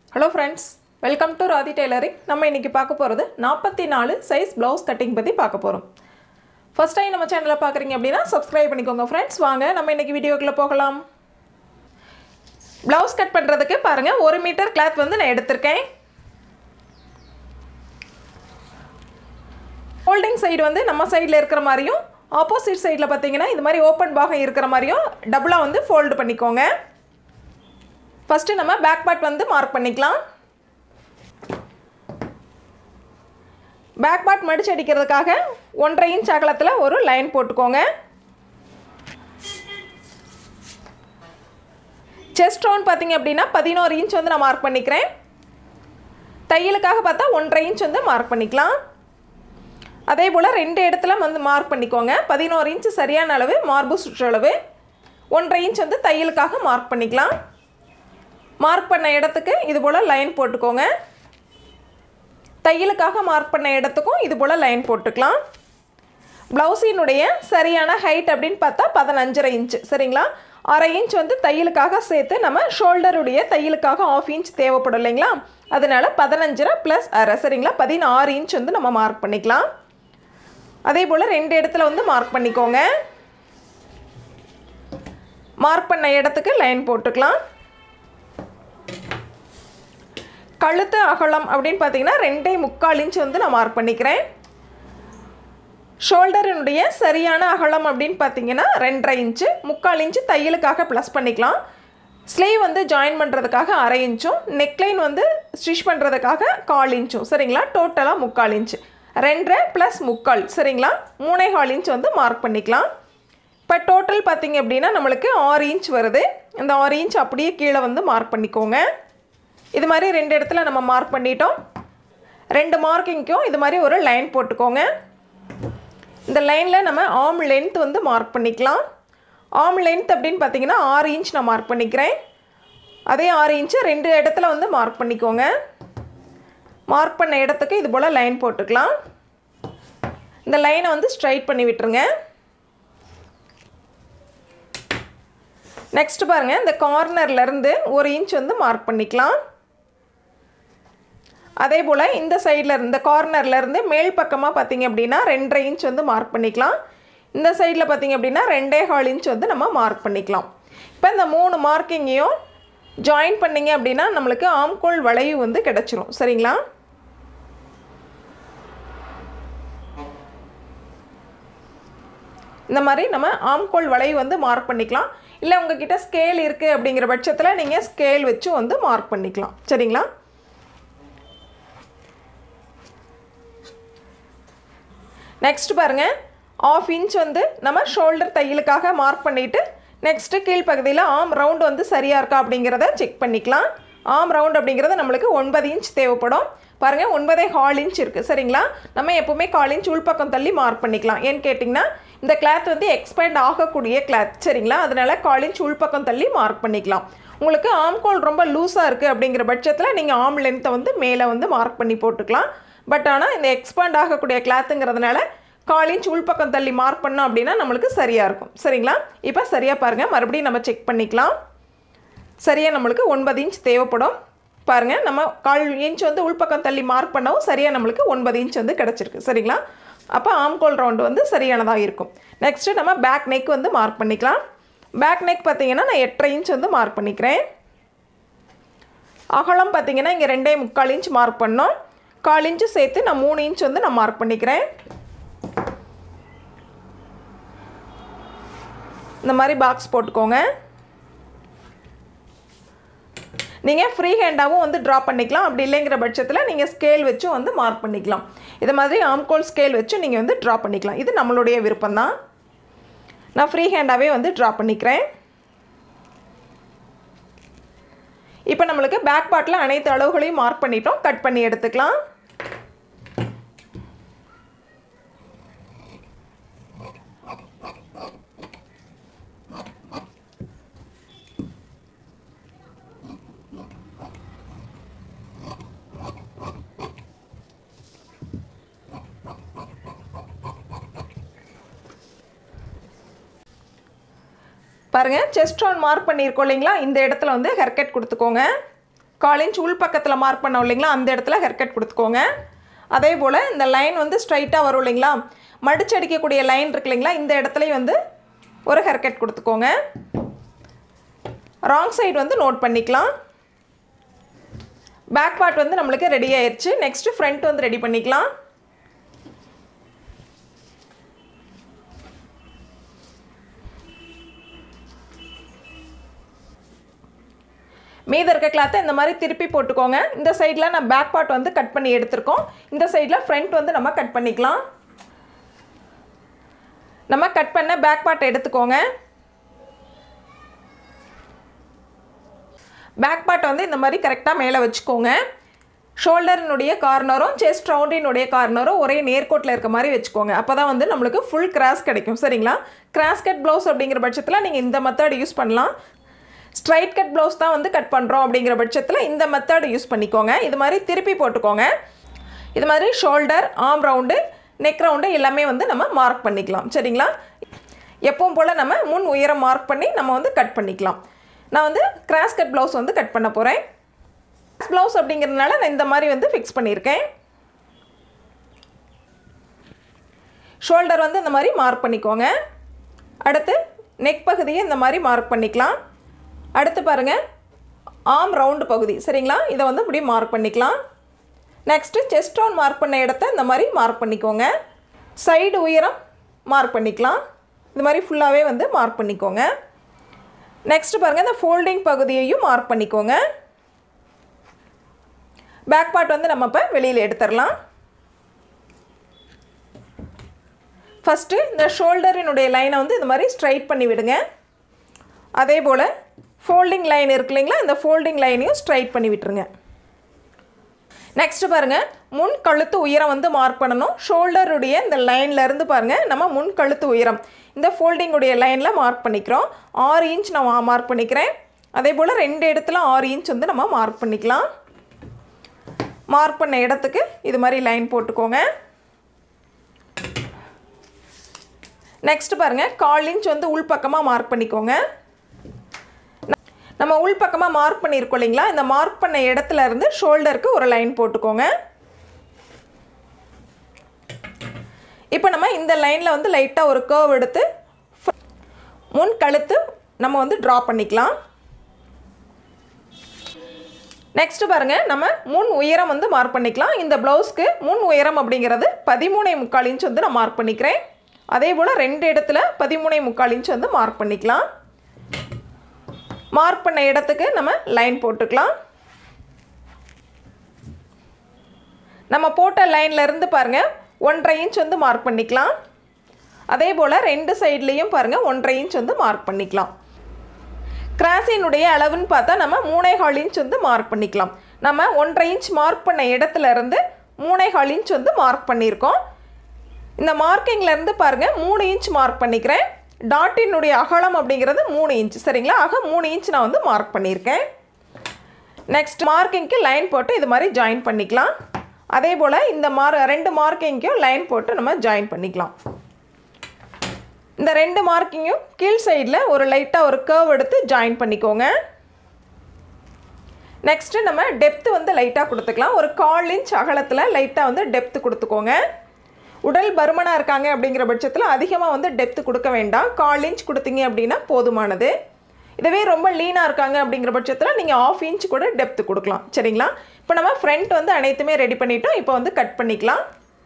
hello friends welcome to Rathi tailoring நம்ம இன்றைக்கி பார்க்க போகிறது நாற்பத்தி நாலு சைஸ் ப்ளவுஸ் கட்டிங் பற்றி பார்க்க போகிறோம் ஃபர்ஸ்ட் டைம் நம்ம சேனலை பார்க்குறீங்க அப்படின்னா சப்ஸ்கிரைப் பண்ணிக்கோங்க ஃப்ரெண்ட்ஸ் வாங்க நம்ம இன்றைக்கி வீடியோக்குள்ளே போகலாம் ப்ளவுஸ் கட் பண்ணுறதுக்கு பாருங்கள் ஒரு மீட்டர் கிளாத் வந்து நான் எடுத்திருக்கேன் ஹோல்டிங் சைடு வந்து நம்ம சைடில் இருக்கிற மாதிரியும் ஆப்போசிட் சைடில் பார்த்தீங்கன்னா இது மாதிரி ஓப்பன் பாகம் இருக்கிற மாதிரியும் டபுளாக வந்து ஃபோல்டு பண்ணிக்கோங்க ஃபஸ்ட்டு நம்ம பேக் பார்ட் வந்து மார்க் பண்ணிக்கலாம் பேக் பார்ட் மடிச்சு அடிக்கிறதுக்காக ஒன்றரை இன்ச் அகலத்தில் ஒரு லைன் போட்டுக்கோங்க செஸ்ட் ரவுண்ட் பார்த்தீங்க அப்படின்னா பதினோரு இன்ச் வந்து நான் மார்க் பண்ணிக்கிறேன் தையலுக்காக பார்த்தா ஒன்றரை இன்ச் வந்து மார்க் பண்ணிக்கலாம் அதே போல் ரெண்டு இடத்துல வந்து மார்க் பண்ணிக்கோங்க பதினோரு இன்ச் சரியான அளவு மார்பு சுற்றளவு ஒன்றரை இன்ச் வந்து தையலுக்காக மார்க் பண்ணிக்கலாம் மார்க் பண்ண இடத்துக்கு இது போல் லைன் போட்டுக்கோங்க தையலுக்காக மார்க் பண்ண இடத்துக்கும் இது போல் லைன் போட்டுக்கலாம் ப்ளவுஸினுடைய சரியான ஹைட் அப்படின்னு பார்த்தா பதினஞ்சரை இன்ச்சு சரிங்களா அரை இன்ச் வந்து தையலுக்காக சேர்த்து நம்ம ஷோல்டருடைய தையலுக்காக ஆஃப் இன்ச் தேவைப்படும் இல்லைங்களா அதனால் பதினஞ்சரை ப்ளஸ் அரை சரிங்களா பதினாறு இன்ச் வந்து நம்ம மார்க் பண்ணிக்கலாம் அதே போல் ரெண்டு இடத்துல வந்து மார்க் பண்ணிக்கோங்க மார்க் பண்ண இடத்துக்கு லைன் போட்டுக்கலாம் கழுத்து அகலம் அப்படின்னு பார்த்தீங்கன்னா ரெண்டே முக்கால் இன்ச் வந்து நான் மார்க் பண்ணிக்கிறேன் ஷோல்டரினுடைய சரியான அகலம் அப்படின்னு பார்த்தீங்கன்னா ரெண்டரை இன்ச்சு முக்கால் இன்ச்சு தையலுக்காக ப்ளஸ் பண்ணிக்கலாம் ஸ்லீவ் வந்து ஜாயின் பண்ணுறதுக்காக அரை இன்ச்சும் நெக்லைன் வந்து ஸ்டிச் பண்ணுறதுக்காக கால் இன்ச்சும் சரிங்களா டோட்டலாக முக்கால் இன்ச்சு ரெண்டரை ப்ளஸ் முக்கால் சரிங்களா மூணே கால் இன்ச் வந்து மார்க் பண்ணிக்கலாம் இப்போ டோட்டல் பார்த்தீங்க அப்படின்னா நம்மளுக்கு ஆறு இன்ச் வருது அந்த ஆறு இன்ச் அப்படியே கீழே வந்து மார்க் பண்ணிக்கோங்க இது மாதிரி ரெண்டு இடத்துல நம்ம மார்க் பண்ணிட்டோம் ரெண்டு மார்க்கிங்க்கும் இது மாதிரி ஒரு லைன் போட்டுக்கோங்க இந்த லைனில் நம்ம ஆம் லென்த் வந்து மார்க் பண்ணிக்கலாம் ஆம் லென்த் அப்படின்னு பார்த்தீங்கன்னா ஆறு இன்ச் நான் மார்க் பண்ணிக்கிறேன் அதே ஆறு இன்ச்சு ரெண்டு இடத்துல வந்து மார்க் பண்ணிக்கோங்க மார்க் பண்ண இடத்துக்கு இது போல் லைன் போட்டுக்கலாம் இந்த லைனை வந்து ஸ்ட்ரைட் பண்ணி விட்டுருங்க நெக்ஸ்ட் பாருங்கள் இந்த கார்னர்லேருந்து ஒரு இன்ச் வந்து மார்க் பண்ணிக்கலாம் அதே போல் இந்த சைடில் இந்த கார்னர்லேருந்து மேல் பக்கமாக பார்த்தீங்க அப்படின்னா ரெண்டரை இன்ச் வந்து மார்க் பண்ணிக்கலாம் இந்த சைடில் பார்த்தீங்க அப்படின்னா ரெண்டே கால் இன்ச் வந்து நம்ம மார்க் பண்ணிக்கலாம் இப்போ இந்த மூணு மார்க்கிங்கையும் ஜாயின் பண்ணிங்க அப்படின்னா நம்மளுக்கு ஆம்கோல் வளைவு வந்து கிடச்சிரும் சரிங்களா இந்த மாதிரி நம்ம ஆம்கோல் வளைவு வந்து மார்க் பண்ணிக்கலாம் இல்லை உங்ககிட்ட ஸ்கேல் இருக்குது அப்படிங்கிற பட்சத்தில் நீங்கள் ஸ்கேல் வச்சு வந்து மார்க் பண்ணிக்கலாம் சரிங்களா நெக்ஸ்ட் பாருங்கள் ஆஃப் இன்ச் வந்து நம்ம ஷோல்டர் தையலுக்காக மார்க் பண்ணிவிட்டு நெக்ஸ்ட்டு கீழ்ப்பகுதியில் ஆம் ரவுண்டு வந்து சரியாக இருக்கா அப்படிங்கிறத செக் பண்ணிக்கலாம் ஆம் ரவுண்ட் அப்படிங்கிறது நம்மளுக்கு ஒன்பது இன்ச் தேவைப்படும் பாருங்கள் ஒன்பதே கால் இன்ச் இருக்குது சரிங்களா நம்ம எப்போவுமே கால் இன்ச் உள்பக்கம் தள்ளி மார்க் பண்ணிக்கலாம் ஏன்னு கேட்டிங்கன்னா இந்த கிளாத் வந்து எக்ஸ்பேண்ட் ஆகக்கூடிய கிளாத் சரிங்களா அதனால் கால் இன்ச் உள்பக்கம் தள்ளி மார்க் பண்ணிக்கலாம் உங்களுக்கு ஆம்கோல் ரொம்ப லூஸாக இருக்குது அப்படிங்கிற பட்சத்தில் நீங்கள் ஆம் லென்த்தை வந்து மேலே வந்து மார்க் பண்ணி போட்டுக்கலாம் பட் ஆனால் இந்த எக்ஸ்பேண்ட் ஆகக்கூடிய கிளாத்துங்கிறதுனால கால் இன்ச் உள்பக்கம் தள்ளி மார்க் பண்ணோம் அப்படின்னா நம்மளுக்கு சரியாக இருக்கும் சரிங்களா இப்போ சரியாக பாருங்கள் மறுபடியும் நம்ம செக் பண்ணிக்கலாம் சரியாக நம்மளுக்கு ஒன்பது இன்ச் தேவைப்படும் பாருங்கள் நம்ம கால் இன்ச் வந்து உள்பக்கம் தள்ளி மார்க் பண்ணவும் சரியாக நம்மளுக்கு ஒன்பது இன்ச் வந்து கிடச்சிருக்கு சரிங்களா அப்போ ஆம்கோல் ரவுண்டு வந்து சரியானதாக இருக்கும் நெக்ஸ்ட்டு நம்ம பேக் நெக் வந்து மார்க் பண்ணிக்கலாம் பேக் நெக் பார்த்தீங்கன்னா நான் எட்டரை இன்ச் வந்து மார்க் பண்ணிக்கிறேன் அகலம் பார்த்தீங்கன்னா இங்கே ரெண்டே முக்கால் இன்ச் மார்க் பண்ணோம் கால் இன்ச்சு சேர்த்து நான் மூணு இன்ச் வந்து நான் மார்க் பண்ணிக்கிறேன் இந்த மாதிரி பாக்ஸ் போட்டுக்கோங்க நீங்கள் ஃப்ரீ ஹேண்டாகவும் வந்து ட்ரா பண்ணிக்கலாம் அப்படி இல்லைங்கிற பட்சத்தில் நீங்கள் ஸ்கேல் வச்சும் வந்து மார்க் பண்ணிக்கலாம் இது மாதிரி ஆம்கோல் ஸ்கேல் வச்சு நீங்கள் வந்து ட்ரா பண்ணிக்கலாம் இது நம்மளுடைய விருப்பம் தான் நான் ஃப்ரீ ஹேண்டாகவே வந்து ட்ரா பண்ணிக்கிறேன் இப்போ நம்மளுக்கு பேக் பார்ட்டில் அனைத்து அளவுகளையும் மார்க் பண்ணிட்டோம் கட் பண்ணி எடுத்துக்கலாம் பாருங்கள் செஸ்ட் ரவுண்ட் மார்க் பண்ணியிருக்கோம் இல்லைங்களா இந்த இடத்துல வந்து ஹெர்கட் கொடுத்துக்கோங்க கால் இன்ச் உள் பக்கத்தில் மார்க் பண்ணோம் இல்லைங்களா அந்த இடத்துல ஹேர் கட் கொடுத்துக்கோங்க அதே போல் இந்த லைன் வந்து ஸ்ட்ரைட்டாக வரும் இல்லைங்களா மடிச்சடிக்கக்கூடிய லைன் இருக்கு இல்லைங்களா இந்த இடத்துலையும் வந்து ஒரு ஹேர் கட் கொடுத்துக்கோங்க ராங் சைடு வந்து நோட் பண்ணிக்கலாம் பேக் பார்ட் வந்து நம்மளுக்கு ரெடி ஆயிடுச்சு நெக்ஸ்ட்டு ஃப்ரண்ட் வந்து ரெடி பண்ணிக்கலாம் மீத இருக்க கிளாத்தை இந்த மாதிரி திருப்பி போட்டுக்கோங்க இந்த சைடில் நான் பேக் பார்ட் வந்து கட் பண்ணி எடுத்திருக்கோம் இந்த சைடில் ஃப்ரண்ட் வந்து நம்ம கட் பண்ணிக்கலாம் நம்ம கட் பண்ண பேக் பார்ட் எடுத்துக்கோங்க பேக் பார்ட் வந்து இந்த மாதிரி கரெக்டாக மேலே வச்சுக்கோங்க ஷோல்டரினுடைய கார்னரும் செஸ்ட் ரவுண்டினுடைய கார்னரும் ஒரே நேர்கோட்டில் இருக்க மாதிரி வச்சுக்கோங்க அப்போ தான் வந்து நம்மளுக்கு ஃபுல் கிராஸ் கிடைக்கும் சரிங்களா கிராஸ் கட் ப்ளவுஸ் அப்படிங்கிற பட்சத்தில் நீங்கள் இந்த மெத்தட் யூஸ் பண்ணலாம் ஸ்ட்ரைட் கட் ப்ளவுஸ் தான் வந்து கட் பண்ணுறோம் அப்படிங்கிற பட்சத்தில் இந்த மெத்தட் யூஸ் பண்ணிக்கோங்க இது மாதிரி திருப்பி போட்டுக்கோங்க இது மாதிரி shoulder arm round neck round எல்லாமே வந்து நம்ம மார்க் பண்ணிக்கலாம் சரிங்களா எப்பவும் போல் நம்ம முன் உயரம் மார்க் பண்ணி நம்ம வந்து கட் பண்ணிக்கலாம் நான் வந்து கிராஸ் கட் ப்ளவுஸ் வந்து கட் பண்ண போகிறேன் ப்ளவுஸ் அப்படிங்கிறதுனால நான் இந்த மாதிரி வந்து ஃபிக்ஸ் பண்ணியிருக்கேன் ஷோல்டர் வந்து இந்த மாதிரி மார்க் பண்ணிக்கோங்க அடுத்து நெக் பகுதியை இந்த மாதிரி மார்க் பண்ணிக்கலாம் அடுத்து பாருங்கள் ஆம் ரவுண்டு பகுதி சரிங்களா இதை வந்து இப்படி மார்க் பண்ணிக்கலாம் நெக்ஸ்ட்டு செஸ்ட் ரவுண்ட் மார்க் பண்ண இடத்த இந்த மாதிரி மார்க் பண்ணிக்கோங்க சைடு உயரம் மார்க் பண்ணிக்கலாம் இந்த மாதிரி ஃபுல்லாகவே வந்து மார்க் பண்ணிக்கோங்க நெக்ஸ்ட்டு பாருங்கள் இந்த ஃபோல்டிங் பகுதியையும் மார்க் பண்ணிக்கோங்க பேக் பார்ட் வந்து நம்ம இப்போ வெளியில் எடுத்துடலாம் ஃபஸ்ட்டு இந்த ஷோல்டரினுடைய லைனை வந்து இந்த மாதிரி ஸ்ட்ரைட் பண்ணி விடுங்க அதே போல் ஃபோல்டிங் லைன் இருக்கு இல்லைங்களா இந்த ஃபோல்டிங் லைனையும் ஸ்ட்ரைட் பண்ணி விட்டுருங்க நெக்ஸ்ட்டு பாருங்கள் முன் கழுத்து உயரம் வந்து மார்க் பண்ணணும் ஷோல்டருடைய இந்த லைனில் இருந்து பாருங்கள் நம்ம முன் கழுத்து உயரம் இந்த ஃபோல்டிங்குடைய லைனில் மார்க் பண்ணிக்கிறோம் ஆறு இன்ச் நான் மார்க் பண்ணிக்கிறேன் அதே போல் ரெண்டு இடத்துல ஆறு இன்ச் வந்து நம்ம மார்க் பண்ணிக்கலாம் மார்க் பண்ண இடத்துக்கு இது மாதிரி லைன் போட்டுக்கோங்க நெக்ஸ்ட் பாருங்கள் கால் இன்ச் வந்து உள் பக்கமாக மார்க் பண்ணிக்கோங்க நம்ம உள் பக்கமாக மார்க் பண்ணியிருக்கோம் இல்லைங்களா இந்த மார்க் பண்ண இடத்துல இருந்து ஷோல்டருக்கு ஒரு லைன் போட்டுக்கோங்க இப்போ நம்ம இந்த லைனில் வந்து லைட்டாக ஒரு கர்வ் எடுத்து முன் கழுத்து நம்ம வந்து ட்ரா பண்ணிக்கலாம் நெக்ஸ்ட் பாருங்கள் நம்ம முன் உயரம் வந்து மார்க் பண்ணிக்கலாம் இந்த ப்ளவுஸ்க்கு முன் உயரம் அப்படிங்கிறது பதிமூணை முக்கால் இன்ச் வந்து நான் மார்க் பண்ணிக்கிறேன் அதே போல் ரெண்டு இடத்துல பதிமூணை முக்கால் இன்ச் வந்து மார்க் பண்ணிக்கலாம் மார்க் பண்ண இடத்துக்கு நம்ம லைன் போட்டுக்கலாம் நம்ம போட்ட லைனில் இருந்து பாருங்கள் ஒன்றரை இன்ச் வந்து மார்க் பண்ணிக்கலாம் அதே போல் ரெண்டு சைட்லேயும் பாருங்கள் ஒன்றரை இன்ச் வந்து மார்க் பண்ணிக்கலாம் கிராஸினுடைய அளவுன்னு பார்த்தா நம்ம மூணே கால் இன்ச் வந்து மார்க் பண்ணிக்கலாம் நம்ம ஒன்றரை இன்ச் மார்க் பண்ண இடத்துல இருந்து மூணே கால் இன்ச் வந்து மார்க் பண்ணியிருக்கோம் இந்த மார்க்கிங்லேருந்து பாருங்கள் மூணு இன்ச் மார்க் பண்ணிக்கிறேன் டாட்டினுடைய அகலம் அப்படிங்கிறது மூணு இன்ச் சரிங்களா ஆக மூணு இன்ச் நான் வந்து மார்க் பண்ணியிருக்கேன் நெக்ஸ்ட் மார்க்கிங்க்கு லைன் போட்டு இது மாதிரி ஜாயின் பண்ணிக்கலாம் அதே போல் இந்த மார் ரெண்டு மார்க்கிங்க்கும் லைன் போட்டு நம்ம ஜாயின் பண்ணிக்கலாம் இந்த ரெண்டு மார்க்கிங்கும் கீழ் சைடில் ஒரு லைட்டாக ஒரு கர்வ் எடுத்து ஜாயின் பண்ணிக்கோங்க நெக்ஸ்ட்டு நம்ம டெப்த்து வந்து லைட்டாக கொடுத்துக்கலாம் ஒரு கால் இன்ச் அகலத்தில் லைட்டாக வந்து டெப்த்து கொடுத்துக்கோங்க உடல் பருமனாக இருக்காங்க அப்படிங்கிற பட்சத்தில் அதிகமாக வந்து டெப்த்து கொடுக்க வேண்டாம் கால் இன்ச் கொடுத்தீங்க அப்படின்னா போதுமானது இதுவே ரொம்ப லீனாக இருக்காங்க அப்படிங்கிற பட்சத்தில் நீங்கள் ஆஃப் இன்ச் கூட டெப்த்து கொடுக்கலாம் சரிங்களா இப்போ நம்ம ஃப்ரண்ட் வந்து அனைத்துமே ரெடி பண்ணிட்டோம் இப்போ வந்து கட் பண்ணிக்கலாம்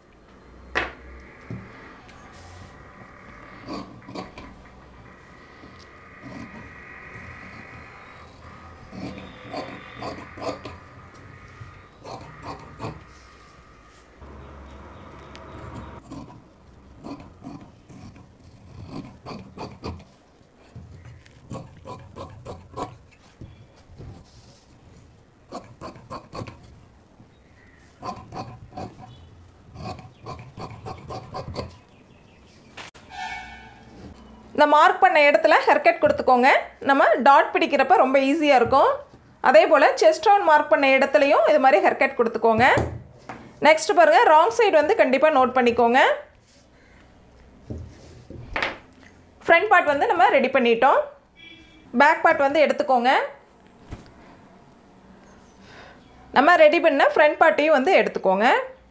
இந்த மார்க் பண்ண இடத்துல ஹெர்கட் கொடுத்துக்கோங்க நம்ம டாட் பிடிக்கிறப்ப ரொம்ப ஈஸியாக இருக்கும் அதே போல் செஸ்ட் ரவுண்ட் மார்க் பண்ண இடத்துலையும் இது மாதிரி ஹெர்கட் கொடுத்துக்கோங்க நெக்ஸ்ட் பாருங்கள் ராங் சைடு வந்து கண்டிப்பாக நோட் பண்ணிக்கோங்க ஃப்ரண்ட் பார்ட் வந்து நம்ம ரெடி பண்ணிட்டோம் பேக் பார்ட் வந்து எடுத்துக்கோங்க நம்ம ரெடி பண்ண ஃப்ரண்ட் பார்ட்டையும் வந்து எடுத்துக்கோங்க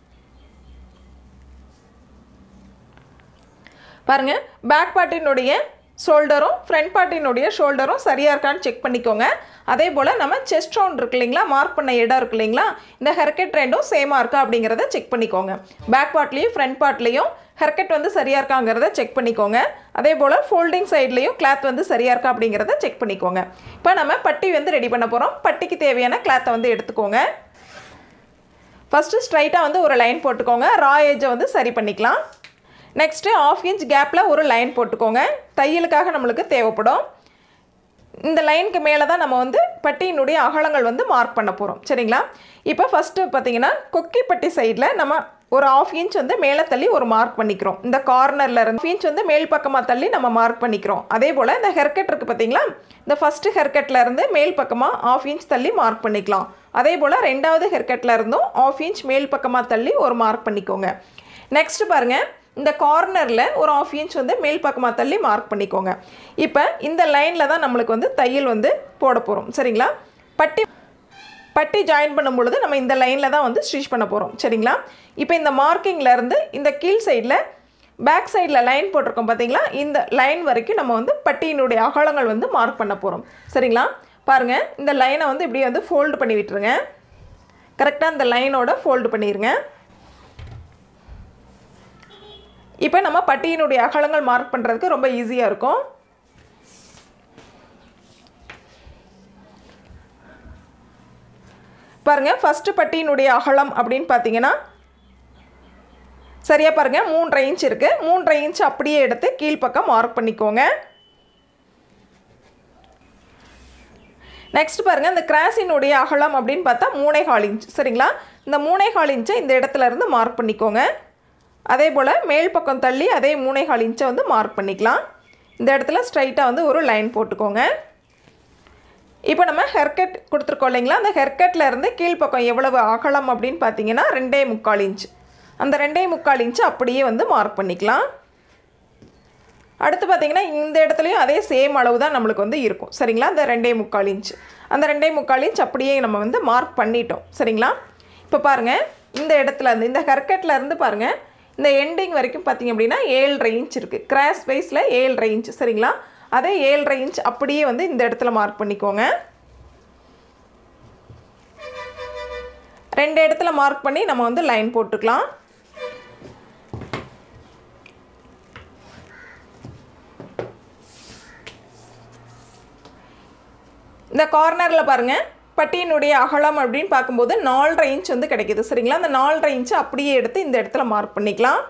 பாருங்க பேக் பார்ட்டினுடைய ஷோல்டரும் ஃப்ரண்ட் பார்ட்டினுடைய ஷோல்டரும் சரியாக இருக்கான்னு செக் பண்ணிக்கோங்க அதே போல் நம்ம செஸ்ட் ரவுண்ட் இருக்கு இல்லைங்களா மார்க் பண்ண இடம் இருக்கு இல்லைங்களா இந்த ஹெர்கெட் ரெண்டும் சேமாக இருக்கா அப்படிங்கிறத செக் பண்ணிக்கோங்க பேக் பார்ட்லேயும் ஃப்ரண்ட் பார்ட்லேயும் ஹெர்கெட் வந்து சரியாக இருக்காங்கிறத செக் பண்ணிக்கோங்க அதே போல் ஃபோல்டிங் சைட்லேயும் கிளாத் வந்து சரியாக இருக்கா அப்படிங்கிறத செக் பண்ணிக்கோங்க இப்போ நம்ம பட்டி வந்து ரெடி பண்ண போகிறோம் பட்டிக்கு தேவையான கிளாத்தை வந்து எடுத்துக்கோங்க ஃபஸ்ட்டு ஸ்ட்ரைட்டாக வந்து ஒரு லைன் போட்டுக்கோங்க ரா ஏஜை வந்து சரி பண்ணிக்கலாம் நெக்ஸ்ட்டு ஆஃப் இன்ச் கேப்பில் ஒரு லைன் போட்டுக்கோங்க தையலுக்காக நம்மளுக்கு தேவைப்படும் இந்த லைனுக்கு மேலே தான் நம்ம வந்து பட்டியினுடைய அகலங்கள் வந்து மார்க் பண்ண போகிறோம் சரிங்களா இப்போ ஃபஸ்ட்டு பார்த்தீங்கன்னா கொக்கி பட்டி சைடில் நம்ம ஒரு ஆஃப் இன்ச் வந்து மேலே தள்ளி ஒரு மார்க் பண்ணிக்கிறோம் இந்த கார்னரில் இருந்து இன்ச் வந்து மேல் பக்கமாக தள்ளி நம்ம மார்க் பண்ணிக்கிறோம் அதே போல் இந்த ஹெர்கட் இருக்குது பார்த்தீங்களா இந்த ஃபஸ்ட்டு ஹெர்கட்டில் இருந்து மேல் பக்கமாக ஆஃப் இன்ச் தள்ளி மார்க் பண்ணிக்கலாம் அதே போல் ரெண்டாவது ஹெர்கட்டில் இருந்தும் ஆஃப் இன்ச் மேல் பக்கமாக தள்ளி ஒரு மார்க் பண்ணிக்கோங்க நெக்ஸ்ட் பாருங்கள் இந்த கார்னரில் ஒரு ஆஃப் இன்ச் வந்து மேல் பக்கமாக தள்ளி மார்க் பண்ணிக்கோங்க இப்போ இந்த லைனில் தான் நம்மளுக்கு வந்து தையல் வந்து போட போகிறோம் சரிங்களா பட்டி பட்டி ஜாயின் பண்ணும் பொழுது நம்ம இந்த லைனில் தான் வந்து ஸ்டிச் பண்ண போகிறோம் சரிங்களா இப்போ இந்த மார்க்கிங்கில் இருந்து இந்த கீழ் சைடில் பேக் சைடில் லைன் போட்டிருக்கோம் பார்த்தீங்களா இந்த லைன் வரைக்கும் நம்ம வந்து பட்டியினுடைய அகலங்கள் வந்து மார்க் பண்ண போகிறோம் சரிங்களா பாருங்கள் இந்த லைனை வந்து இப்படி வந்து ஃபோல்டு பண்ணி விட்டுருங்க கரெக்டாக இந்த லைனோட ஃபோல்டு பண்ணிடுங்க இப்போ நம்ம பட்டியினுடைய அகலங்கள் மார்க் பண்ணுறதுக்கு ரொம்ப ஈஸியாக இருக்கும் பாருங்கள் ஃபஸ்ட்டு பட்டியினுடைய அகலம் அப்படின்னு பார்த்தீங்கன்னா சரியாக பாருங்கள் மூன்றரை இன்ச் இருக்குது மூன்றரை இன்ச் அப்படியே எடுத்து கீழ்ப்பக்கம் மார்க் பண்ணிக்கோங்க நெக்ஸ்ட் பாருங்கள் இந்த கிராஸினுடைய அகலம் அப்படின்னு பார்த்தா மூணே கால் இன்ச் சரிங்களா இந்த மூணே கால் இன்ச்சை இந்த இடத்துல இருந்து மார்க் பண்ணிக்கோங்க அதே போல் மேல் பக்கம் தள்ளி அதே மூணே கால் இன்ச்சை வந்து மார்க் பண்ணிக்கலாம் இந்த இடத்துல ஸ்ட்ரைட்டாக வந்து ஒரு லைன் போட்டுக்கோங்க இப்போ நம்ம ஹெர்கட் கொடுத்துருக்கோம் இல்லைங்களா அந்த ஹெர்கட்டில் இருந்து கீழ்ப்பக்கம் எவ்வளவு அகலம் அப்படின்னு பார்த்தீங்கன்னா ரெண்டே முக்கால் இன்ச் அந்த ரெண்டே முக்கால் இன்ச்சு அப்படியே வந்து மார்க் பண்ணிக்கலாம் அடுத்து பார்த்தீங்கன்னா இந்த இடத்துலையும் அதே சேம் அளவு தான் நம்மளுக்கு வந்து இருக்கும் சரிங்களா அந்த ரெண்டே முக்கால் இன்ச் அந்த ரெண்டே முக்கால் இன்ச் அப்படியே நம்ம வந்து மார்க் பண்ணிட்டோம் சரிங்களா இப்போ பாருங்கள் இந்த இடத்துல இருந்து இந்த ஹெர்கட்டில் இருந்து பாருங்கள் இந்த எண்டிங் வரைக்கும் பார்த்தீங்க அப்படின்னா ஏழரை இன்ச் இருக்குது கிராஸ் வைஸில் ஏழரை இன்ச் சரிங்களா அதே ஏழரை இன்ச் அப்படியே வந்து இந்த இடத்துல மார்க் பண்ணிக்கோங்க ரெண்டு இடத்துல மார்க் பண்ணி நம்ம வந்து லைன் போட்டுக்கலாம் இந்த கார்னரில் பாருங்கள் பட்டியினுடைய அகலம் அப்படின்னு பார்க்கும்போது நாலரை இன்ச் வந்து கிடைக்கிது சரிங்களா அந்த நாலரை இன்ச்சு அப்படியே எடுத்து இந்த இடத்துல மார்க் பண்ணிக்கலாம்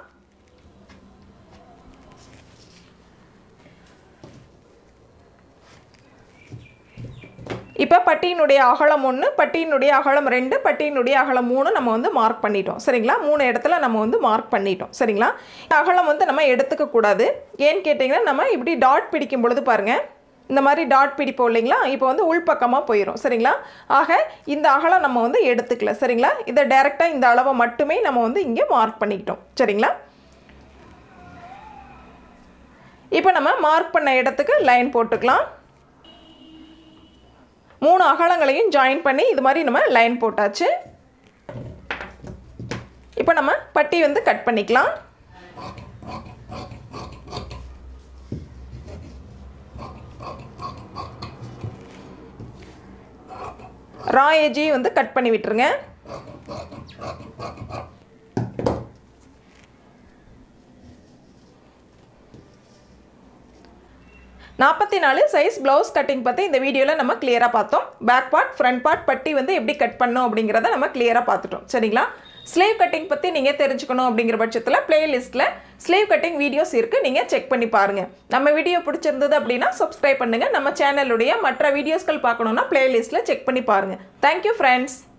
இப்போ பட்டியினுடைய அகலம் ஒன்று பட்டியினுடைய அகலம் ரெண்டு பட்டியினுடைய அகலம் மூணு நம்ம வந்து மார்க் பண்ணிட்டோம் சரிங்களா மூணு இடத்துல நம்ம வந்து மார்க் பண்ணிட்டோம் சரிங்களா அகலம் வந்து நம்ம எடுத்துக்க கூடாது ஏன்னு கேட்டிங்கன்னா நம்ம இப்படி டாட் பிடிக்கும் பொழுது பாருங்கள் இந்த மாதிரி டாட் பிடிப்போம் இல்லைங்களா இப்போ வந்து உள்பக்கமாக போயிடும் சரிங்களா ஆக இந்த அகலம் நம்ம வந்து எடுத்துக்கல சரிங்களா இதை டைரெக்டாக இந்த அளவை மட்டுமே நம்ம வந்து இங்கே மார்க் பண்ணிக்கிட்டோம் சரிங்களா இப்போ நம்ம மார்க் பண்ண இடத்துக்கு லைன் போட்டுக்கலாம் மூணு அகலங்களையும் ஜாயின் பண்ணி இது மாதிரி நம்ம லைன் போட்டாச்சு இப்போ நம்ம பட்டி வந்து கட் பண்ணிக்கலாம் ரா ஏஜையும் வந்து கட் பண்ணி விட்டுருங்க நாற்பத்தி நாலு சைஸ் ப்ளவுஸ் கட்டிங் பற்றி இந்த வீடியோவில் நம்ம கிளியராக பார்த்தோம் பேக் பார்ட் ஃப்ரண்ட் பார்ட் பட்டி வந்து எப்படி கட் பண்ணோம் அப்படிங்கிறத நம்ம கிளியராக பார்த்துட்டோம் சரிங்களா ஸ்லீவ் கட்டிங் பற்றி நீங்கள் தெரிஞ்சுக்கணும் அப்படிங்கிற பட்சத்தில் பிளேலிஸ்ட்டில் ஸ்லீவ் கட்டிங் வீடியோஸ் இருக்குது நீங்கள் செக் பண்ணி பாருங்கள் நம்ம வீடியோ பிடிச்சிருந்தது அப்படின்னா சப்ஸ்கிரைப் பண்ணுங்கள் நம்ம சேனலுடைய மற்ற வீடியோஸ்கள் பார்க்கணுன்னா பிளேலிஸ்ட்டில் செக் பண்ணி பாருங்கள் தேங்க்யூ ஃப்ரெண்ட்ஸ்